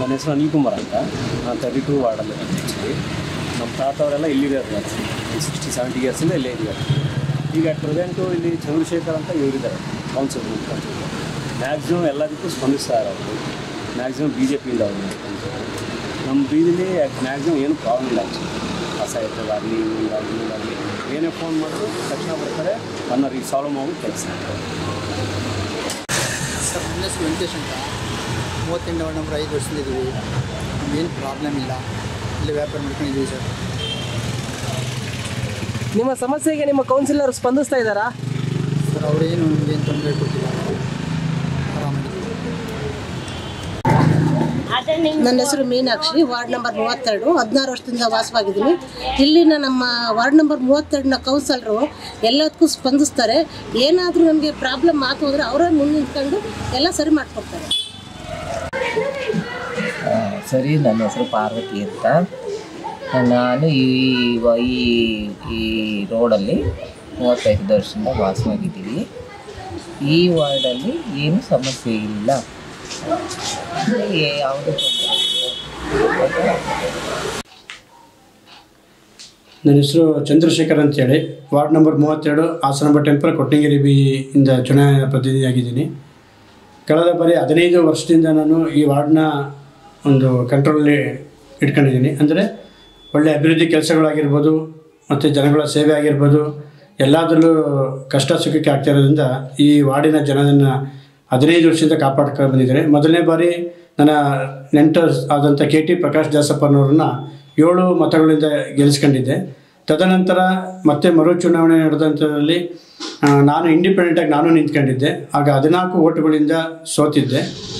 ನನ್ನ ಹೆಸರು ಅನಿಲ್ ಕುಮಾರ್ ಅಂತ ನಾನು ತರ್ಟಿ ಟೂ ವಾರ್ಡಲ್ಲಿ ಆ್ಯಕ್ಚುಲಿ ನಮ್ಮ ತಾತ ಅವರೆಲ್ಲ ಇಲ್ಲಿದ್ದಾರೆ ಸಿಕ್ಸ್ಟಿ ಸೆವೆಂಟಿ ಇಯರ್ಸಿಂದ ಇಲ್ಲೇ ಇದ್ದಾರೆ ಈಗ ಅಟ್ ಪ್ರೆಸೆಂಟು ಇಲ್ಲಿ ಚಂದ್ರಶೇಖರ್ ಅಂತ ಇವರಿದ್ದಾರೆ ಕೌನ್ಸಿಲ್ ಮ್ಯಾಕ್ಸಿಮಮ್ ಎಲ್ಲದಕ್ಕೂ ಸ್ಪಂದಿಸ್ತಾರೆ ಅವರು ಮ್ಯಾಕ್ಸಿಮಮ್ ಬಿ ಜೆ ಪಿಯಿಂದ ಅವರು ನಮ್ಮ ಬೀದಿಲಿ ಮ್ಯಾಕ್ಸಿಮಮ್ ಏನು ಪ್ರಾಬ್ಲಮ್ ಇಲ್ಲ ಆ್ಯಕ್ಚುಲಿ ಕಸ ಎತ್ತದಾಗಲಿ ಇನ್ನೊಂದಾಗಲಿ ಇನ್ನೊಂದಾಗಲಿ ಏನೇ ಫೋನ್ ಮಾಡಿದ್ರು ತಕ್ಷಣ ಬರ್ತಾರೆ ಅನ್ನೋರಿಗೆ ಸಾಲ್ವ್ ಮಾಡೋ ಕೆಲಸ ಸರ್ ನನ್ನ ಹೆಸರು ವೆಂಕಟೇಶ್ ಅಂತ ಮೂವತ್ತೆಂಟು ವಾರ್ಡ್ ನಂಬರ್ ಐದು ವರ್ಷದಿಂದ ಇದ್ದೀವಿ ಏನು ಪ್ರಾಬ್ಲಮ್ ಇಲ್ಲ ಇಲ್ಲಿ ವ್ಯಾಪಾರ ಮಾಡ್ಕೊಂಡಿದ್ದೀವಿ ಸರ್ ನಿಮ್ಮ ಸಮಸ್ಯೆಗೆ ನಿಮ್ಮ ಕೌನ್ಸಿಲರ್ ಸ್ಪಂದಿಸ್ತಾ ಇದ್ದಾರಾ ಸರ್ ಅವರೇನು ಏನು ತೊಂದರೆ ಕೊಟ್ಟಿಲ್ಲ ಆರಾಮಾಗಿದ್ದೀವಿ ನನ್ನ ಹೆಸರು ಮೀನಾಕ್ಷಿ ವಾರ್ಡ್ ನಂಬರ್ ಮೂವತ್ತೆರಡು ಹದಿನಾರು ವರ್ಷದಿಂದ ವಾಸವಾಗಿದ್ದೀನಿ ಇಲ್ಲಿನ ನಮ್ಮ ವಾರ್ಡ್ ನಂಬರ್ ಮೂವತ್ತೆರಡನ ಕೌನ್ಸಲರು ಎಲ್ಲದಕ್ಕೂ ಸ್ಪಂದಿಸ್ತಾರೆ ಏನಾದರೂ ನಮಗೆ ಪ್ರಾಬ್ಲಮ್ ಆತು ಅಂದರೆ ಅವರೇ ಮುಂದೆ ನಿಂತ್ಕೊಂಡು ಎಲ್ಲ ಸರಿ ಮಾಡಿಕೊಡ್ತಾರೆ ಆ, ಸರಿ ನನ್ನ ಹೆಸರು ಪಾರ್ವತಿ ಅಂತ ನಾನು ಈ ವ- ಈ ಈ ರೋಡಲ್ಲಿ ಮೂವತ್ತೈದು ವರ್ಷದಿಂದ ವಾಸವಾಗಿದ್ದೀವಿ ಈ ವಾರ್ಡಲ್ಲಿ ಏನು ಸಮಸ್ಯೆ ಇಲ್ಲ ಏ- ಯಾವುದೇ ತೊಂದರೆ ಇಲ್ಲ ನನ್ನ ಹೆಸರು ಚಂದ್ರಶೇಖರ್ ಅಂತೇಳಿ ವಾರ್ಡ್ ನಂಬರ್ ಮೂವತ್ತೆರಡು ಹಾಸನಾಂಬ ಟೆಂಪಲ್ ಕೊಟ್ಟಂಗಿರಿ ಬಿ ಇಂದ ಚುನಾವಣಾ ಪ್ರತಿನಿಧಿಯಾಗಿದ್ದೀನಿ ಕಳೆದ ಬಾರಿ ಹದಿನೈದು ವರ್ಷದಿಂದ ನಾನು ಈ ವಾರ್ಡ್ನ ಒಂದು ಕಂಟ್ರೋಲಲ್ಲಿ ಇಟ್ಕೊಂಡಿದ್ದೀನಿ ಅಂದರೆ ಒಳ್ಳೆಯ ಅಭಿವೃದ್ಧಿ ಕೆಲಸಗಳಾಗಿರ್ಬೋದು ಮತ್ತು ಜನಗಳ ಸೇವೆ ಆಗಿರ್ಬೋದು ಎಲ್ಲದರಲ್ಲೂ ಕಷ್ಟ ಸುಖಕ್ಕೆ ಆಗ್ತಾ ಇರೋದ್ರಿಂದ ಈ ವಾರ್ಡಿನ ಜನರನ್ನು ಹದಿನೈದು ವರ್ಷದಿಂದ ಕಾಪಾಡ್ಕೊಂಡು ಬಂದಿದ್ದಾರೆ ಮೊದಲನೇ ಬಾರಿ ನನ್ನ ನೆಂಟ ಆದಂಥ ಕೆ ಟಿ ಪ್ರಕಾಶ್ ದಾಸಪ್ಪನವ್ರನ್ನ ಏಳು ಮತಗಳಿಂದ ಗೆಲ್ಲಿಸ್ಕೊಂಡಿದ್ದೆ ತದನಂತರ ಮತ್ತೆ ಮರು ಚುನಾವಣೆ ನಡೆದಂಥದ್ರಲ್ಲಿ ಆ, ನಾನು ಇಂಡಿಪೆಂಡೆಂಟಾಗಿ ನಾನು ನಿಂತ್ಕೊಂಡಿದ್ದೆ ಆಗ ಹದಿನಾಲ್ಕು ಓಟುಗಳಿಂದ ಸೋತಿದ್ದೆ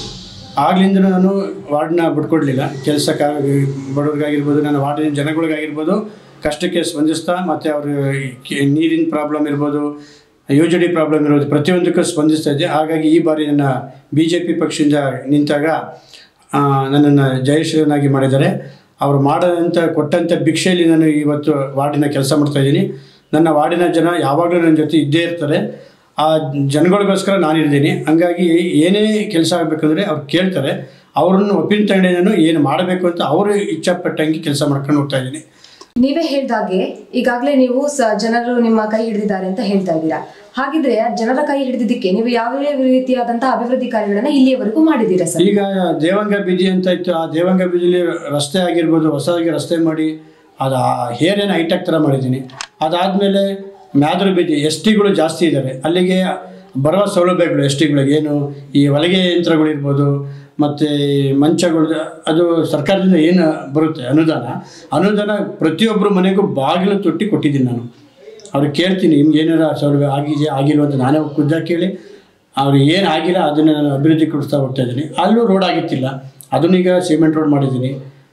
ಆಗ್ಲಿಂದ ನಾನು ವಾರ್ಡ್ನ ಬಿಟ್ಕೊಡ್ಲಿಲ್ಲ ಕೆಲಸಕ್ಕಾಗಿ ಬಡವ್ರಿಗಾಗಿರ್ಬೋದು ನನ್ನ ವಾರ್ಡಿನ ಜನಗಳಿಗಾಗಿರ್ಬೋದು ಕಷ್ಟಕ್ಕೆ ಸ್ಪಂದಿಸ್ತಾ ಮತ್ತು ಅವರು ನೀರಿನ ಪ್ರಾಬ್ಲಮ್ ಇರ್ಬೋದು ಯು ಜಿ ಡಿ ಪ್ರಾಬ್ಲಮ್ ಇರೋದು ಪ್ರತಿಯೊಂದಕ್ಕೂ ಸ್ಪಂದಿಸ್ತಾ ಇದ್ದೆ ಹಾಗಾಗಿ ಈ ಬಾರಿ ನನ್ನ ಬಿ ಜೆ ಪಿ ಪಕ್ಷದಿಂದ ನಿಂತಾಗ ಆ, ನನ್ನನ್ನು ಜಯಶೀಲನಾಗಿ ಮಾಡಿದ್ದಾರೆ ಅವರು ಮಾಡದಂಥ ಕೊಟ್ಟಂಥ ಭಿಕ್ಷೆಯಲ್ಲಿ ನಾನು ಇವತ್ತು ವಾರ್ಡಿನ ಕೆಲಸ ಮಾಡ್ತಾ ಇದ್ದೀನಿ ನನ್ನ ವಾರ್ಡಿನ ಜನ ಯಾವಾಗಲೂ ನನ್ನ ಜೊತೆ ಇದ್ದೇ ಇರ್ತಾರೆ ಆ ಜನಗಳಿಗೋಸ್ಕರ ನಾನಿದ್ದೀನಿ ಹಂಗಾಗಿ ಏನೇ ಕೆಲಸ ಆಗಬೇಕಂದ್ರೆ ಅವ್ರು ಕೇಳ್ತಾರೆ ಅವ್ರನ್ನ ಒಪ್ಪಿನ ತಗೊಂಡೆ ನಾನು ಏನು ಮಾಡಬೇಕು ಅಂತ ಅವರು ಇಚ್ಛಾಪಟ್ಟಂಗೆ ಕೆಲಸ ಮಾಡ್ಕೊಂಡು ಹೋಗ್ತಾ ಇದ್ದೀನಿ ನೀವೇ ಹೇಳ್ದಾಗೆ ಈಗಾಗಲೇ ನೀವು ಸ ಜನರು ನಿಮ್ಮ ಕೈ ಹಿಡಿದಿದ್ದಾರೆ ಅಂತ ಹೇಳ್ತಾ ಇದ್ದೀರಾ ಹಾಗಿದ್ರೆ ಆ ಜನರ ಕೈ ಹಿಡಿದಿದ್ದಕ್ಕೆ ನೀವು ಯಾವ ಯಾವ ರೀತಿಯಾದಂತಹ ಅಭಿವೃದ್ಧಿ ಕಾರ್ಯಗಳನ್ನ ಇಲ್ಲಿಯವರೆಗೂ ಮಾಡಿದ್ದೀರಾ ಸರ್ ಈಗ ದೇವಂಗ ಬೀದಿ ಅಂತ ಇತ್ತು ಆ ದೇವಂಗ ಬೀದಿಲಿ ರಸ್ತೆ ಆಗಿರ್ಬೋದು ಹೊಸದಾಗಿ ರಸ್ತೆ ಮಾಡಿ ಅದು ಆ ಹೇರೇನ ಹೈಟೆಕ್ ಥರ ಮಾಡಿದ್ದೀನಿ ಅದಾದಮೇಲೆ ಮ್ಯಾದ್ರ ಬೀದಿ ಎಸ್ ಟಿಗಳು ಜಾಸ್ತಿ ಇದ್ದಾರೆ ಅಲ್ಲಿಗೆ ಬರುವ ಸೌಲಭ್ಯಗಳು ಎಸ್ ಟಿಗಳಿಗೆ ಏನು ಈ ಹೊಲಿಗೆ ಯಂತ್ರಗಳಿರ್ಬೋದು ಮತ್ತು ಮಂಚಗಳು ಅದು ಸರ್ಕಾರದಿಂದ ಏನು ಬರುತ್ತೆ ಅನುದಾನ ಅನುದಾನ ಪ್ರತಿಯೊಬ್ಬರ ಮನೆಗೂ ಬಾಗಿಲು ತೊಟ್ಟಿ ಕೊಟ್ಟಿದ್ದೀನಿ ನಾನು ಅವ್ರಿಗೆ ಕೇಳ್ತೀನಿ ನಿಮ್ಗೆ ಏನಾರ ಸೌಲಭ್ಯ ಆಗಿದೆಯಾ ಆಗಿಲ್ವ ಅಂತ ನಾನೇ ಖುದ್ದಾಗಿ ಕೇಳಿ ಅವ್ರಿಗೆ ಏನು ಆಗಿಲ್ಲ ಅದನ್ನು ನಾನು ಅಭಿವೃದ್ಧಿ ಕೊಡಿಸ್ತಾ ಹೋಗ್ತಾ ಇದ್ದೀನಿ ಅಲ್ಲೂ ರೋಡ್ ಆಗಿತ್ತಿಲ್ಲ ಅದನ್ನು ಈಗ ಸಿಮೆಂಟ್ ರೋಡ್ ಮಾಡಿದ್ದೀನಿ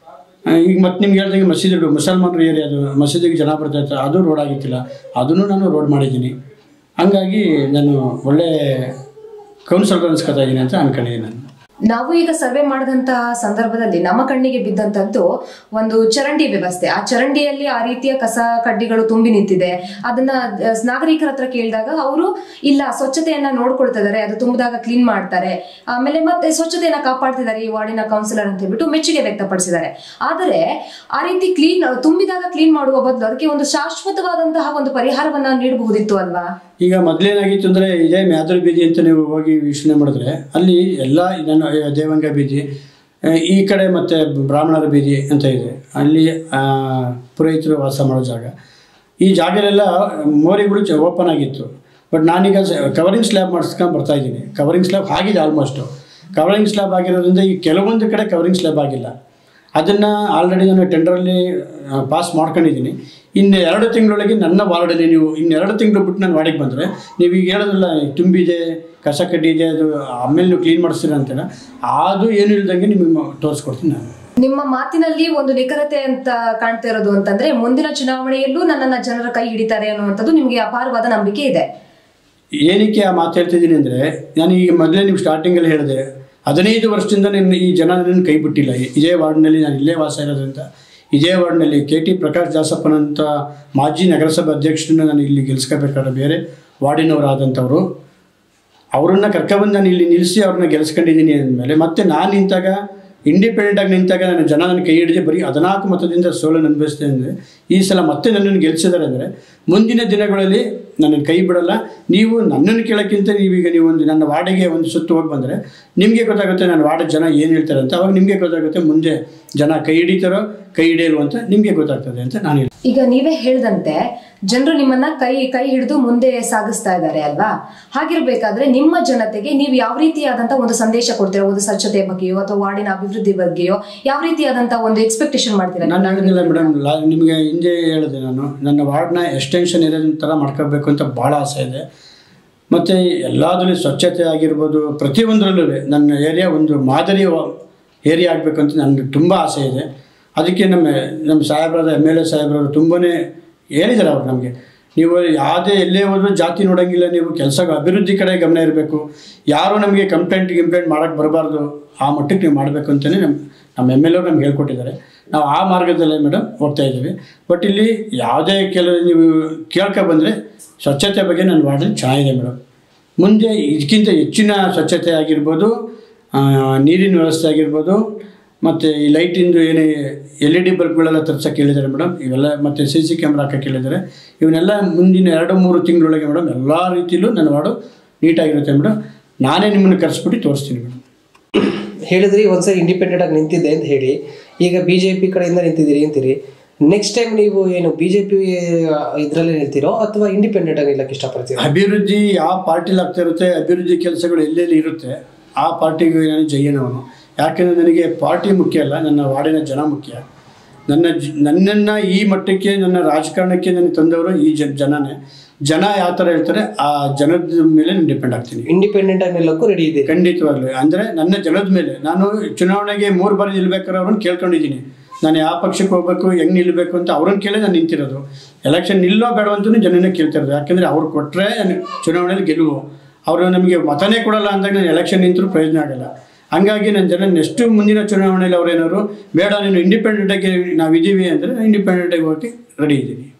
ಆ, ಈಗ ಮತ್ತೆ ನಿಮ್ಗೆ ಹೇಳ್ದಂಗೆ ಮಸೀದಿ ಮುಸಲ್ಮಾನರು ಏರಿಯಾ ಅದು ಮಸೀದಿಗೆ ಜನ ಬರ್ತಾ ಇರ್ತಾರೆ ಅದು ರೋಡ್ ಆಗಿತ್ತಿಲ್ಲ ಅದನ್ನು ನಾನು ರೋಡ್ ಮಾಡಿದ್ದೀನಿ ಹಂಗಾಗಿ ನಾನು ಒಳ್ಳೆ ಕೌನ್ಸಿಲರ್ ಅನ್ಸ್ಕೊತಾ ಇದ್ದೀನಿ ಅಂತ ಅನ್ಕೊಂಡಿದ್ದೀನಿ ನಾನು ನಾವು ಈಗ ಸರ್ವೆ ಮಾಡಿದಂತಹ ಸಂದರ್ಭದಲ್ಲಿ ನಮ್ಮ ಕಣ್ಣಿಗೆ ಬಿದ್ದಂತದ್ದು ಒಂದು ಚರಂಡಿ ವ್ಯವಸ್ಥೆ ಆ ಚರಂಡಿಯಲ್ಲಿ ಆ ರೀತಿಯ ಕಸ ಕಡ್ಡಿಗಳು ತುಂಬಿ ನಿಂತಿದೆ ಅದನ್ನ ಅಹ್, ನಾಗರಿಕರ ಹತ್ರ ಕೇಳಿದಾಗ ಅವರು ಇಲ್ಲ ಸ್ವಚ್ಛತೆಯನ್ನ ನೋಡ್ಕೊಳ್ತಾ ಇದಾರೆ ಅದು ತುಂಬಿದಾಗ ಕ್ಲೀನ್ ಮಾಡ್ತಾರೆ ಆಮೇಲೆ ಮತ್ತೆ ಸ್ವಚ್ಛತೆಯನ್ನ ಕಾಪಾಡ್ತಿದ್ದಾರೆ ಈ ವಾರ್ಡಿನ ಕೌನ್ಸಿಲರ್ ಅಂತ ಹೇಳ್ಬಿಟ್ಟು ಮೆಚ್ಚುಗೆ ವ್ಯಕ್ತಪಡಿಸಿದ್ದಾರೆ ಆದರೆ ಆ ರೀತಿ ಕ್ಲೀನ್ ತುಂಬಿದಾಗ ಕ್ಲೀನ್ ಮಾಡುವ ಬದಲು ಅದಕ್ಕೆ ಒಂದು ಶಾಶ್ವತವಾದಂತಹ ಒಂದು ಪರಿಹಾರವನ್ನ ನೀಡಬಹುದಿತ್ತು ಅಲ್ವಾ ಈಗ ಮೊದಲೇನಾಗಿತ್ತು ಅಂದರೆ ಇದೇ ಮ್ಯಾದ್ರ ಬೀದಿ ಅಂತ ನೀವು ಹೋಗಿ ವೀಕ್ಷಣೆ ಮಾಡಿದ್ರೆ ಅಲ್ಲಿ ಎಲ್ಲ ನನ್ನ ದೇವಂಗ ಬೀದಿ ಆ, ಈ ಕಡೆ ಮತ್ತು ಬ್ರಾಹ್ಮಣರ ಬೀದಿ ಅಂತ ಇದೆ ಅಲ್ಲಿ ಆ, ಪುರೋಹಿತರು ವಾಸ ಮಾಡೋ ಜಾಗ ಈ ಜಾಗಲೆಲ್ಲ ಮೋರಿಗಳು ಚ ಓಪನ್ ಆಗಿತ್ತು ಬಟ್ ನಾನೀಗ ಕವರಿಂಗ್ ಸ್ಲ್ಯಾಬ್ ಮಾಡಿಸ್ಕೊಂಡು ಬರ್ತಾ ಇದ್ದೀನಿ ಕವರಿಂಗ್ ಸ್ಲ್ಯಾಬ್ ಆಗಿದೆ ಆಲ್ಮೋಸ್ಟು ಕವರಿಂಗ್ ಸ್ಲ್ಯಾಬ್ ಆಗಿರೋದ್ರಿಂದ ಈ ಕೆಲವೊಂದು ಕಡೆ ಕವರಿಂಗ್ ಸ್ಲ್ಯಾಬ್ ಆಗಿಲ್ಲ ಅದನ್ನು ಆಲ್ರೆಡಿ ನಾನು ಟೆಂಡರಲ್ಲಿ ಪಾಸ್ ಮಾಡ್ಕೊಂಡಿದ್ದೀನಿ ಇನ್ನು ಎರಡು ತಿಂಗಳೊಳಗೆ ನನ್ನ ವಾರ್ಡಲ್ಲಿ ನೀವು ಇನ್ನೆರಡು ತಿಂಗಳು ಬಿಟ್ಟು ನನ್ನ ವಾರ್ಡಿಗೆ ಬಂದರೆ ನೀವು ಈಗ ಹೇಳೋದಿಲ್ಲ ತುಂಬಿದೆ ಕಸ ಕಡ್ಡಿ ಇದೆ ಅದು ಆಮೇಲೆ ನೀವು ಕ್ಲೀನ್ ಮಾಡಿಸ್ತೀರ ಅಂತೀರ ಅದು ಏನು ಇಲ್ದಂಗೆ ನಿಮಗೆ ತೋರಿಸ್ಕೊಡ್ತೀನಿ ನಾನು ನಿಮ್ಮ ಮಾತಿನಲ್ಲಿ ಒಂದು ನಿಖರತೆ ಅಂತ ಕಾಣ್ತಾ ಇರೋದು ಅಂತಂದ್ರೆ ಮುಂದಿನ ಚುನಾವಣೆಯಲ್ಲೂ ನನ್ನನ್ನ ಜನರ ಕೈ ಹಿಡಿತಾರೆ ಅನ್ನುವಂಥದ್ದು ನಿಮ್ಗೆ ಅಪಾರವಾದ ನಂಬಿಕೆ ಇದೆ ಏನಕ್ಕೆ ಆ ಮಾತು ಹೇಳ್ತಿದ್ದೀನಿ ಅಂದರೆ ನಾನು ಈಗ ಮೊದಲೇ ನೀವು ಸ್ಟಾರ್ಟಿಂಗಲ್ಲಿ ಹೇಳಿದೆ ಹದಿನೈದು ವರ್ಷದಿಂದ ನನ್ನ ಈ ಜನ ನನ್ನ ಕೈ ಬಿಟ್ಟಿಲ್ಲ ಇದೇ ವಾರ್ಡ್ನಲ್ಲಿ ನಾನು ಇಲ್ಲೇ ವಾಸ ಇರೋದ್ರಿಂದ ಇದೇ ವಾರ್ಡ್ನಲ್ಲಿ ಕೆ ಟಿ ಪ್ರಕಾಶ್ ದಾಸಪ್ಪನಂಥ ಮಾಜಿ ನಗರಸಭೆ ಅಧ್ಯಕ್ಷರನ್ನ ನಾನು ಇಲ್ಲಿ ಗೆಲ್ಸ್ಕೋಬೇಕಾದ್ರೆ ಬೇರೆ ವಾರ್ಡಿನವರಾದಂಥವ್ರು ಅವರನ್ನು ಕರ್ಕೊಬಂದು ನಾನು ಇಲ್ಲಿ ನಿಲ್ಲಿಸಿ ಅವ್ರನ್ನ ಗೆಲ್ಸ್ಕೊಂಡಿದ್ದೀನಿ ಅಂದಮೇಲೆ ಮತ್ತೆ ನಾನು ನಿಂತಾಗ ಇಂಡಿಪೆಂಡೆಂಟಾಗಿ ನಿಂತಾಗ ನನ್ನ ಜನ ನನ್ನ ಕೈ ಹಿಡಿದು ಬರೀ ಹದಿನಾಲ್ಕು ಮತದಿಂದ ಸೋಲನ್ನು ಅನುಭವಿಸ್ತೆ ಅಂದರೆ ಈ ಸಲ ಮತ್ತೆ ನನ್ನನ್ನು ಗೆಲ್ಲಿಸಿದ್ದಾರೆ ಅಂದರೆ ಮುಂದಿನ ದಿನಗಳಲ್ಲಿ ನನ್ನನ್ನು ಕೈ ಬಿಡಲ್ಲ ನೀವು ನನ್ನನ್ನು ಕೇಳೋಕ್ಕಿಂತ ನೀವೀಗ ನೀವು ಒಂದು ನನ್ನ ವಾರ್ಡಿಗೆ ಒಂದು ಸುತ್ತು ಹೋಗಿ ಬಂದರೆ ನಿಮಗೆ ಗೊತ್ತಾಗುತ್ತೆ ನನ್ನ ವಾರ್ಡ್ ಜನ ಏನು ಹೇಳ್ತಾರೆ ಅಂತ ಅವಾಗ ನಿಮಗೆ ಗೊತ್ತಾಗುತ್ತೆ ಮುಂದೆ ಜನ ಕೈ ಹಿಡಿತಾರೋ ಕೈ ಹಿಡಿಯಲ್ವೋ ಅಂತ ನಿಮಗೆ ಗೊತ್ತಾಗ್ತದೆ ಅಂತ ನಾನು ಹೇಳ್ತೀನಿ. ಈಗ ನೀವೇ ಹೇಳ್ದಂತೆ ಜನರು ನಿಮ್ಮನ್ನ ಕೈ ಕೈ ಹಿಡಿದು ಮುಂದೆ ಸಾಗಿಸ್ತಾ ಇದ್ದಾರೆ ಅಲ್ವಾ ಹಾಗಿರ್ಬೇಕಾದ್ರೆ ನಿಮ್ಮ ಜನತೆಗೆ ನೀವು ಯಾವ ರೀತಿಯಾದಂತ ಒಂದು ಸಂದೇಶ ಕೊಡ್ತೀರಾ ಒಂದು ಸ್ವಚ್ಛತೆ ಬಗ್ಗೆಯೋ ಅಥವಾ ವಾರ್ಡಿನ ಅಭಿವೃದ್ಧಿ ಬಗ್ಗೆಯೋ ಯಾವ ರೀತಿಯಾದಂತ ಒಂದು ಎಕ್ಸ್ಪೆಕ್ಟೇಷನ್ ಮಾಡ್ತೀರಾ ನಾನು ಹೇಳಿದ್ನಿಲ್ಲ ಮೇಡಮ್ ಲಾ ನಿಮಗೆ ಹಿಂದೆ ಹೇಳಿದೆ ನಾನು ನನ್ನ ವಾರ್ಡ್ನ ಎಕ್ಸ್ಟೆನ್ಷನ್ ಇರೋದನ್ನ ಥರ ಮಾಡ್ಕೋಬೇಕು ಅಂತ ಭಾಳ ಆಸೆ ಇದೆ ಮತ್ತು ಎಲ್ಲದರಲ್ಲಿ ಸ್ವಚ್ಛತೆ ಆಗಿರ್ಬೋದು ಪ್ರತಿಯೊಂದರಲ್ಲೂ ನನ್ನ ಏರಿಯಾ ಒಂದು ಮಾದರಿ ಏರಿಯಾ ಆಗಬೇಕು ಅಂತ ನನಗೆ ತುಂಬ ಆಸೆ ಇದೆ ಅದಕ್ಕೆ ನಮ್ಮ ನಮ್ಮ ಸಾಹೇಬರಾದ ಎಮ್ ಎಲ್ ಎ ಸಾಹೇಬ್ರವರು ತುಂಬಾ ಹೇಳಿದ್ದಾರೆ ಅವ್ರು ನಮಗೆ ನೀವು ಯಾವುದೇ ಎಲ್ಲೇ ಹೋದ್ರೂ ಜಾತಿ ನೋಡೋಂಗಿಲ್ಲ ನೀವು ಕೆಲಸ ಅಭಿವೃದ್ಧಿ ಕಡೆ ಗಮನ ಇರಬೇಕು ಯಾರು ನಮಗೆ ಕಂಪ್ಲೇಂಟ್ ಗಿಂಪ್ಲೇಂಟ್ ಮಾಡೋಕ್ಕೆ ಬರಬಾರ್ದು ಆ ಮಟ್ಟಕ್ಕೆ ನೀವು ಮಾಡಬೇಕು ಅಂತಲೇ ನಮ್ಮ ನಮ್ಮ ಎಮ್ ಎಲ್ ಎರು ನಮ್ಗೆ ಹೇಳ್ಕೊಟ್ಟಿದ್ದಾರೆ ನಾವು ಆ ಮಾರ್ಗದಲ್ಲೇ ಮೇಡಮ್ ಹೋಗ್ತಾ ಇದ್ದೀವಿ ಬಟ್ ಇಲ್ಲಿ ಯಾವುದೇ ಕೆಲವು ನೀವು ಕೇಳ್ಕೊ ಬಂದರೆ ಸ್ವಚ್ಛತೆ ಬಗ್ಗೆ ನನ್ನ ವಾರ್ಡಲ್ಲಿ ಚೆನ್ನಾಗಿದೆ ಮೇಡಮ್ ಮುಂದೆ ಇದಕ್ಕಿಂತ ಹೆಚ್ಚಿನ ಸ್ವಚ್ಛತೆ ಆಗಿರ್ಬೋದು ಆ, ನೀರಿನ ವ್ಯವಸ್ಥೆ ಆಗಿರ್ಬೋದು ಮತ್ತು ಈ ಲೈಟಿಂದು ಏನೇ ಎಲ್ ಇ ಡಿ ಬಲ್ಬ್ಗಳೆಲ್ಲ ತರ್ಸೋಕೆ ಹೇಳಿದ್ದಾರೆ ಮೇಡಮ್ ಇವೆಲ್ಲ ಮತ್ತು ಸಿ ಸಿ ಕ್ಯಾಮ್ರಾ ಹಾಕಕ್ಕೆ ಹೇಳಿದ್ದಾರೆ ಇವನ್ನೆಲ್ಲ ಮುಂದಿನ ಎರಡು ಮೂರು ತಿಂಗಳೊಳಗೆ ಮೇಡಮ್ ಎಲ್ಲ ರೀತಿಯಲ್ಲೂ ನನ್ನ ವಾರ್ಡು ನೀಟಾಗಿರುತ್ತೆ ಮೇಡಮ್ ನಾನೇ ನಿಮ್ಮನ್ನು ಕರೆಸ್ಬಿಟ್ಟು ತೋರಿಸ್ತೀನಿ ಮೇಡಮ್ ಹೇಳಿದ್ರಿ ಒಂದ್ಸರಿ ಇಂಡಿಪೆಂಡೆಂಟ್ ಆಗಿ ನಿಂತಿದ್ದೆ ಅಂತ ಹೇಳಿ ಈಗ ಬಿ ಜೆ ಪಿ ಕಡೆಯಿಂದ ನಿಂತಿದ್ದೀರಿ ಅಂತೀರಿ ನೆಕ್ಸ್ಟ್ ಟೈಮ್ ನೀವು ಏನು ಬಿ ಜೆ ಪಿ ಇದರಲ್ಲೇ ನಿಲ್ತೀರೋ ಅಥವಾ ಇಂಡಿಪೆಂಡೆಂಟ್ ಆಗಿ ನಿಲ್ಲಕ್ಕೆ ಇಷ್ಟಪಡ್ತೀರಾ ಅಭಿವೃದ್ಧಿ ಯಾವ ಪಾರ್ಟಿಲಿ ಆಗ್ತಾ ಇರುತ್ತೆ ಅಭಿವೃದ್ಧಿ ಕೆಲಸಗಳು ಎಲ್ಲೆಲ್ಲಿ ಇರುತ್ತೆ ಆ ಪಾರ್ಟಿಗೆ ನಾನು ಜೈನವನು ಯಾಕೆಂದರೆ ನನಗೆ ಪಾರ್ಟಿ ಮುಖ್ಯ ಅಲ್ಲ ನನ್ನ ವಾರ್ಡಿನ ಜನ ಮುಖ್ಯ ನನ್ನ ಜ ನನ್ನನ್ನು ಈ ಮಟ್ಟಕ್ಕೆ ನನ್ನ ರಾಜಕಾರಣಕ್ಕೆ ನನಗೆ ತಂದವರು ಈ ಜ ಜನನೇ ಜನ ಯಾವ ಥರ ಹೇಳ್ತಾರೆ ಆ ಜನದ ಮೇಲೆ ನಾನು ಡಿಪೆಂಡ್ ಆಗ್ತೀನಿ ಇಂಡಿಪೆಂಡೆಂಟ್ ಆಗಿ ನಿಲ್ಲಕ್ಕೂ ರೆಡಿ ಇದೆ ಖಂಡಿತವಾಗ್ಲೂ ಅಂದರೆ ನನ್ನ ಜನದ ಮೇಲೆ ನಾನು ಚುನಾವಣೆಗೆ ಮೂರು ಬಾರಿ ನಿಲ್ಬೇಕಾದ್ರೆ ಅವ್ರನ್ನ ಕೇಳ್ಕೊಂಡಿದ್ದೀನಿ ನಾನು ಯಾವ ಪಕ್ಷಕ್ಕೆ ಹೋಗ್ಬೇಕು ಹೆಂಗೆ ನಿಲ್ಲಬೇಕು ಅಂತ ಅವ್ರನ್ನ ಕೇಳಿ ನಾನು ನಿಂತಿರೋದು ಎಲೆಕ್ಷನ್ ನಿಲ್ಲೋ ಬೇಡವಂತೂ ಜನನೇ ಕೇಳ್ತಿರೋದು ಯಾಕೆಂದರೆ ಅವ್ರು ಕೊಟ್ಟರೆ ಚುನಾವಣೆಯಲ್ಲಿ ಗೆಲುವು ಅವರು ನಮಗೆ ಮತನೇ ಕೊಡಲ್ಲ ಅಂದಾಗ ನಾನು ಎಲೆಕ್ಷನ್ ನಿಂತರೂ ಪ್ರಯೋಜನ ಆಗಲ್ಲ ಹಂಗಾಗಿ ನನ್ನ ಜನ ನೆಕ್ಸ್ಟ್ ಮುಂದಿನ ಚುನಾವಣೆಯಲ್ಲಿ ಅವ್ರೇನಾದ್ರು ಬೇಡ ನೀನು ಇಂಡಿಪೆಂಡೆಂಟಾಗಿ ನಾವಿದ್ದೀವಿ ಅಂದರೆ ಇಂಡಿಪೆಂಡೆಂಟಾಗಿ ಹೋಗಿ ರೆಡಿ ಇದ್ದೀನಿ